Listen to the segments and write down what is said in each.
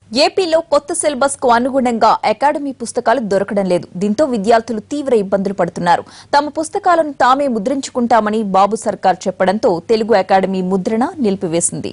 ఏపీలో కొత్త సిలబస్ కు అనుగుణంగా అకాడమీ పుస్తకాలు దొరకడం లేదు దీంతో విద్యార్థులు తీవ్ర ఇబ్బందులు పడుతున్నారు తమ పుస్తకాలను తామే ముద్రించుకుంటామని బాబు సర్కార్ చెప్పడంతో తెలుగు అకాడమీ ముద్రణ నిలిపివేసింది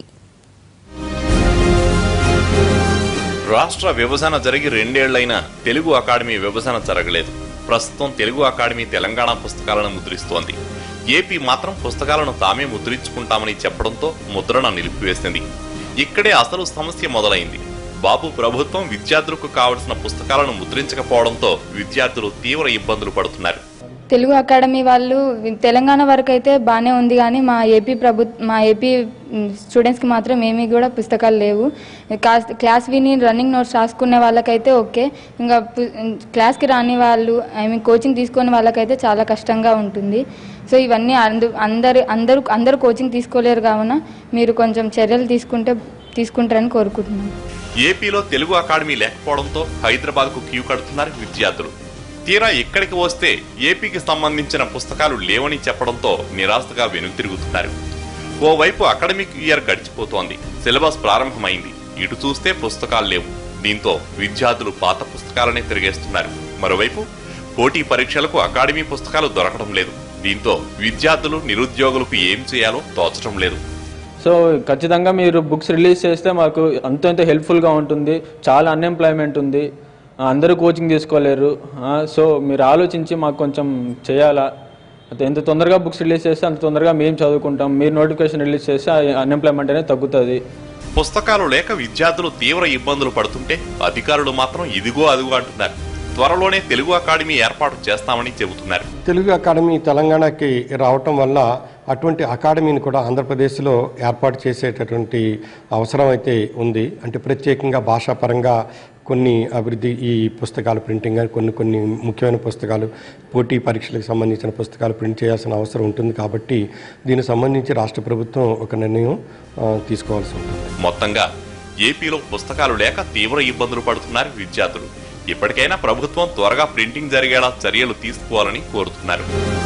రాష్ట్ర విభజన జరిగి రెండేళ్లైనా తెలుగు అకాడమీ విభజన జరగలేదు ప్రస్తుతం తెలుగు అకాడమీ తెలంగాణ పుస్తకాలను ముద్రిస్తోంది ఏపీ మాత్రం పుస్తకాలను తామే ముద్రించుకుంటామని చెప్పడంతో ముద్రణ నిలిపివేసింది ఇక్కడే అసలు సమస్య మొదలైంది బాబు ప్రభుత్వం విద్యార్థులకు కావలసిన పుస్తకాలను ముద్రించకపోవడంతో విద్యార్థులు తీవ్ర ఇబ్బందులు పడుతున్నారు తెలుగు అకాడమీ వాళ్ళు తెలంగాణ వరకు అయితే బాగానే ఉంది కానీ మా ఏపీ ప్రభు మా ఏపీ స్టూడెంట్స్కి మాత్రం ఏమీ కూడా పుస్తకాలు లేవు క్లాస్ క్లాస్ విని రన్నింగ్ నోట్స్ రాసుకునే వాళ్ళకైతే ఓకే ఇంకా పు- క్లాస్కి రాని వాళ్ళు ఐ మీన్ కోచింగ్ తీసుకునే వాళ్ళకైతే చాలా కష్టంగా ఉంటుంది సో ఇవన్నీ అందు అందరు అందరూ అందరూ కోచింగ్ తీసుకోలేరు కావున మీరు కొంచెం చర్యలు తీసుకుంటే తీసుకుంటారని కోరుకుంటున్నాను ఏపీలో తెలుగు అకాడమీ లేకపోవడంతో హైదరాబాద్ కు క్యూ కడుతున్నారు విద్యార్థులు తీరా ఇక్కడికి వస్తే ఏపీకి సంబంధించిన పుస్తకాలు లేవని చెప్పడంతో నిరాశగా వెనుతిరుగుతున్నారు ఓవైపు అకాడమిక్ ఇయర్ గడిచిపోతోంది సిలబస్ ప్రారంభమైంది ఇటు చూస్తే పుస్తకాలు లేవు దీంతో విద్యార్థులు పాత పుస్తకాలనే తిరిగేస్తున్నారు మరోవైపు పోటీ పరీక్షలకు అకాడమీ పుస్తకాలు దొరకడం లేదు దీంతో విద్యార్థులు నిరుద్యోగులకు ఏం చేయాలో తోచడం లేదు సో ఖచ్చితంగా మీరు బుక్స్ రిలీజ్ చేస్తే మాకు అంత ఎంతో హెల్ప్ఫుల్గా ఉంటుంది చాలా అన్ఎంప్లాయ్మెంట్ ఉంది ఆ, అందరూ కోచింగ్ తీసుకోలేరు ఆ, సో మీరు ఆలోచించి మాకు కొంచెం చేయాలా అయితే ఎంత తొందరగా బుక్స్ రిలీజ్ చేస్తే అంత తొందరగా మేము చదువుకుంటాం మీరు నోటిఫికేషన్ రిలీజ్ చేస్తే అన్ఎంప్లాయ్మెంట్ అనేది తగ్గుతుంది పుస్తకాలు లేక విద్యార్థులు తీవ్ర ఇబ్బందులు పడుతుంటే అధికారులు మాత్రం ఇదిగో అదిగో అంటున్నారు త్వరలోనే తెలుగు అకాడమీ ఏర్పాటు చేస్తామని చెబుతున్నారు తెలుగు అకాడమీ తెలంగాణకి రావటం వల్ల అటువంటి అకాడమీని కూడా ఆంధ్రప్రదేశ్లో ఏర్పాటు చేసేటటువంటి అవసరం అయితే ఉంది అంటే ప్రత్యేకంగా భాషాపరంగా కొన్ని అభివృద్ధి ఈ పుస్తకాలు ప్రింటింగ్ అని కొన్ని కొన్ని ముఖ్యమైన పుస్తకాలు పోటీ పరీక్షలకు సంబంధించిన పుస్తకాలు ప్రింట్ చేయాల్సిన అవసరం ఉంటుంది కాబట్టి దీనికి సంబంధించి రాష్ట్ర ప్రభుత్వం ఒక నిర్ణయం ఆ, తీసుకోవాల్సి ఉంటుంది మొత్తంగా ఏపీలో పుస్తకాలు లేక తీవ్ర ఇబ్బందులు పడుతున్నారు విద్యార్థులు ఇప్పటికైనా ప్రభుత్వం త్వరగా ప్రింటింగ్ జరిగేలా చర్యలు తీసుకోవాలని కోరుతున్నారు